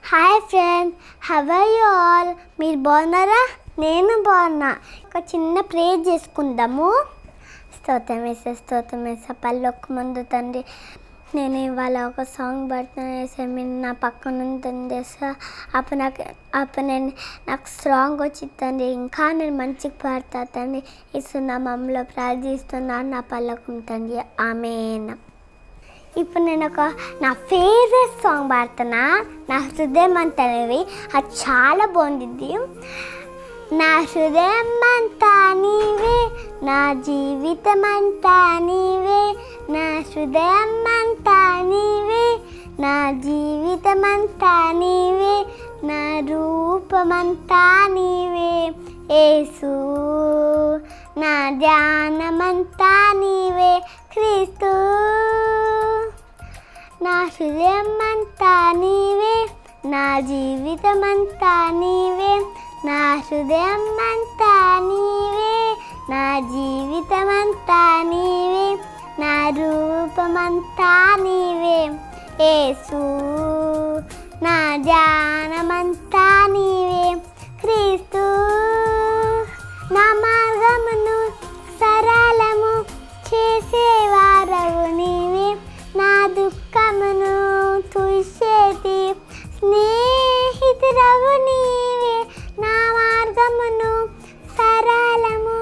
hi friend how you all మీరు బాగున్నారా నేను బాగున్నా ఒక చిన్న ప్రే చేసుకుందాము స్తోత్రం వేసే స్తోత్రం వేసే పల్లొక్క ముందు తండ్రి నేను ఇవాళ ఒక సాంగ్ పాడుతున్నా వేసే మీరు నా పక్కన ఉంటుంది చేస్తా అప్పుడు నాకు అప్పుడు నేను నాకు స్ట్రాంగ్ వచ్చి తండ్రి ఇంకా నేను మంచిగా పాడతా తండ్రి ఇస్తున్నా మమ్మల్ని ప్రార్థిస్తున్నాను నా పల్లకం తండ్రి ఆమెన్ ఇప్పుడు నేను ఒక నా ఫేవరెట్ సాంగ్ పాడుతున్నా నా హృదయం అంతనేవి అది చాలా బాగుంది నా హృదయం అంతా నీవే నా జీవితం అంతా నీవే నా హృదయం అంతా నీవే నా జీవితం అంతా నీవే నా రూపమంతా నీవే యేసు నా ధ్యానమంతా నీవే క్రీస్తు నా హృదయం అంతా నీవే నా జీవితం అంతా నీవే నా హృదయం అంతా నీవే నా జీవితం అంతా నీవే నా రూపమంతా నీవే యేసు నా ధ్యానమంతా నీవే క్రీస్తు నా మార్గమును సరళము చేసేవారవు నీవే నా దుఃఖమును తుషేటి స్నేహితురవు నీవే నా మార్గమును సరళము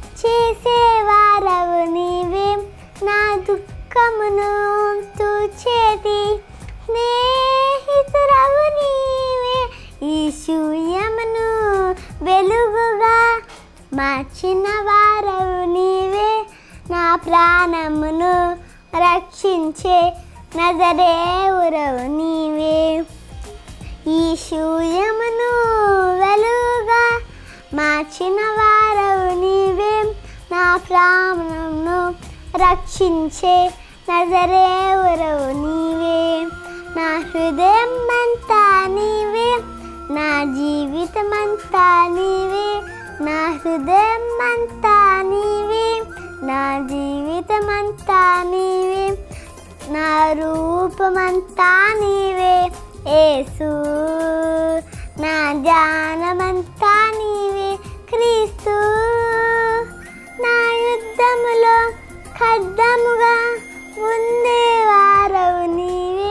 చేసేవారవు నీవే నా దుఃఖమును తుచేటి స్నేహితురవు నీవే ఈ శూన్యమును వెలుగుగా మార్చిన వారవు నీవే నా ప్రాణమును రక్షించే నజరేవురవు నీవే ఈ శూన్యమును వెలుగుగా మార్చిన వారవు నీవే నా ప్రాణమును రక్షించే నజరేవురవు నీవే నా హృదయం అంతా నీవే నా జీవితం అంతా నీవే నా హృదయం అంతా నీవే నా జీవితం అంతా నీవే నా రూపమంతా నీవే యేసు నా ధ్యానమంతా నీవే క్రీస్తు నా యుద్ధములో ఖడ్డముగా ఉండేవారవు నీవే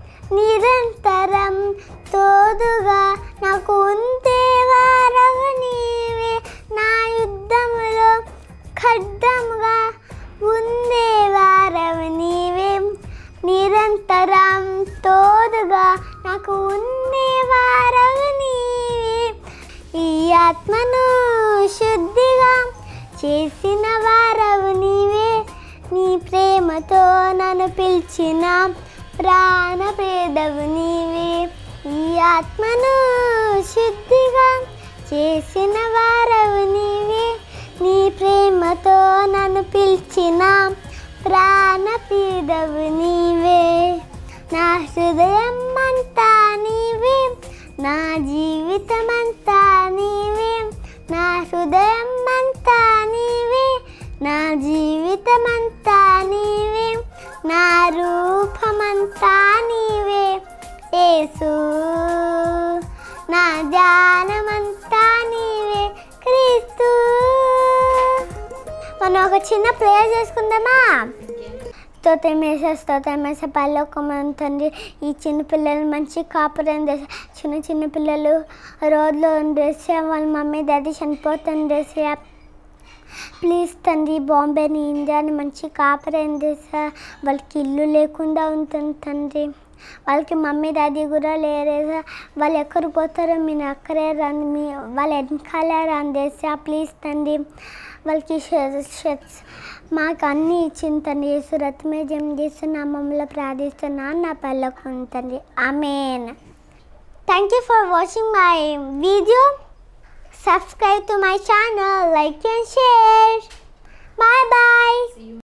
నిరంతరం తోడుగా నాకు ఉందేవారవు నీవే నా యుద్ధములో ఖడ్డముగా ఉండేవారవు నీవే నిరంతరం తోడుగా నాకు ఉండేవారవు నీవే ఈ ఆత్మను శుద్ధిగా చేసిన వారవు నీవే నీ ప్రేమతో నన్ను పిలిచిన ప్రాణపేదవు నీవే ఈ ఆత్మను శుద్ధిగా చేసిన వారవు నీవే నీ ప్రేమతో నన్ను పిలిచిన ప్రాణపీదవు నీవే నా హృదయం అంతా నీవే నా జీవితం అంతా నీవే నా హృదయం అంతా నీవే నా జీవితం అంతా నీవే నా రూపమంతా నీవే యేసు నా ధ్యానమంతా నీవే క్రీస్తు మనం ఒక చిన్న ప్రేయర్ చేసుకుందామా స్తోత్రమేసే స్తోత్రమేసే పల్లొకమని తండ్రి ఈ చిన్న పిల్లలు మంచి కాపురం చేసే చిన్న చిన్న పిల్లలు రోడ్లో ఉండేసి వాళ్ళ మమ్మీ డాడీ చనిపోతుండేసి ప్లీజ్ తండ్రి బాంబేని ఇండియాని మంచి కాపురం చేసా వాళ్ళకి ఇల్లు లేకుండా ఉంటుంది తండ్రి వాళ్ళకి మమ్మీ డాడీ కూడా లేరేసా వాళ్ళు ఎక్కడ పోతారో మీరు అక్కడే రండి మీ వాళ్ళ వెనకాలే రందేసా ప్లీజ్ తండ్రి వాళ్ళకి షర్ట్స్ మాకు అన్నీ ఇచ్చింది తండ్రి యేసు రత్మే జం చేస్తున్న మమ్మల్ని ప్రార్థిస్తున్నాను నా పళ్ళకు ఉంటుంది amen thank you for watching my video subscribe to my channel like and share bye bye